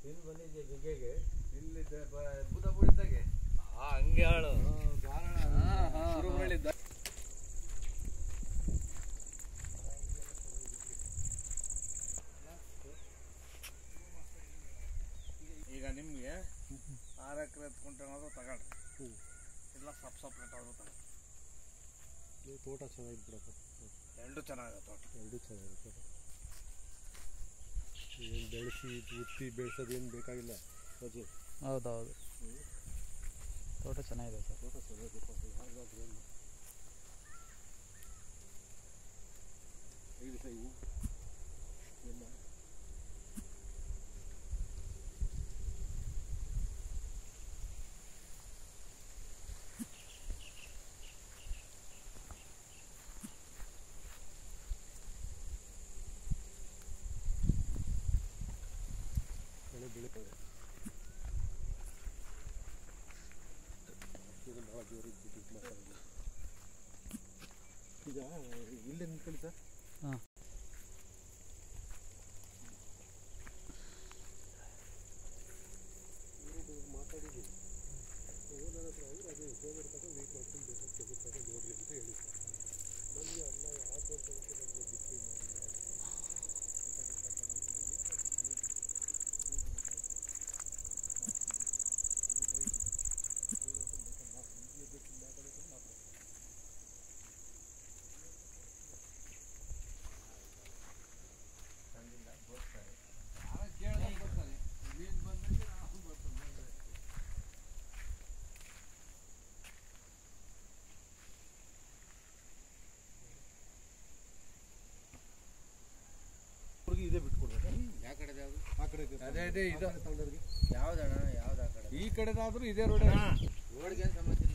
ಇಲ್ಲಿ ಬಂದಿದ್ದೆ ಬಿಗ್ಗೆಗೆ ಇಲ್ಲಿ ಬುಧ ಬುಡಿತಾಗೆ ಹಾ ಹಂಗೆ ಹೇಳು ಸುರುಮಳಿದ್ದ ಈಗ ನಿಮಗೆ ಆರು ಎಕರೆ ಎತ್ಕೊಂಡ್ರೆ ಏನಾದ್ರು ತಗೊಳ್ರಿ ಇಲ್ಲ ಸಪ್ ಸಪ್ರೇಟ್ ಆದ್ರೂ ತಗೊಳ್ಳಿ ತೋಟ ಚೆನ್ನಾಗಿದೆ ಬಿಡಪ್ಪ ಎರಡು ಚೆನ್ನಾಗಿದೆ ತೋಟ ಎರಡೂ ಚೆನ್ನಾಗಿದೆ ತೋಟ ಏನು ಬೆಳೆಸಿ ಉತ್ತಿ ಬೆಳೆಸೋದೇನು ಬೇಕಾಗಿಲ್ಲ ಅಜ್ಜಿ ಹೌದೌದು ತೋಟ ಚೆನ್ನಾಗಿದೆ ಸರ್ ತೋಟ ಚೆನ್ನಾಗಿದೆ ಪಾಪ ಹಾಗಾದ್ರೆ ಏನು ಹೇಳಿ ಸರ್ ಇವು ಎಲ್ಲ ಬೆಳೆ ಬೆಳಿತಾರೆ ಇದು ಭಾಳ ಜೋರಿಗೆ ಬಿಟ್ಟಿದ್ದು ಮಾತಾಡೋದು ಈಗ ಇಲ್ಲೇ ನಿಂತ್ಕೊಳ್ಳಿ ಸರ್ ಹಾಂ ಇವ್ರು ಮಾತಾಡಿದ್ದೀನಿ ಓನರ್ ಹತ್ರ ಅವರು ಅದೇ ಫೋನ್ ತಗೊಂಡು ವೆಯ್ಟ್ ಮಾಡ್ಕೊಂಡು ಬೇಕಾದ್ರೆ ತೆಗೆದುಕೊಂಡು ನೋಡ್ರಿ ಅಂತ ಹೇಳಿ ನಮಗೆ ಅಲ್ಲ ಯಾವ ತೋಟಕ್ಕೆ ನಮಗೆ ಬಿಟ್ಟು ಕೇಳಿದಾಗ ಬರ್ತಾರೆ ನೀನು ಬಂದಂಗೆ ನಾವು ಬರ್ತಾನೆ ಅವ್ರಿಗೆ ಇದೇ ಬಿಟ್ಕೊಡ್ಬೇಕು ಯಾವ ಕಡೆ ಯಾವುದು ಆ ಕಡೆ ಅದೇ ಅದೇ ಇದು ತಗೊಂಡವ್ರಿಗೆ ಯಾವ್ದಣ್ಣ ಯಾವ್ದು ಆ ಕಡೆ ಈ ಕಡೆದಾದ್ರೂ ಇದೇ ರೋಡ್ ರೋಡ್ಗೆ ಸಂಬಂಧ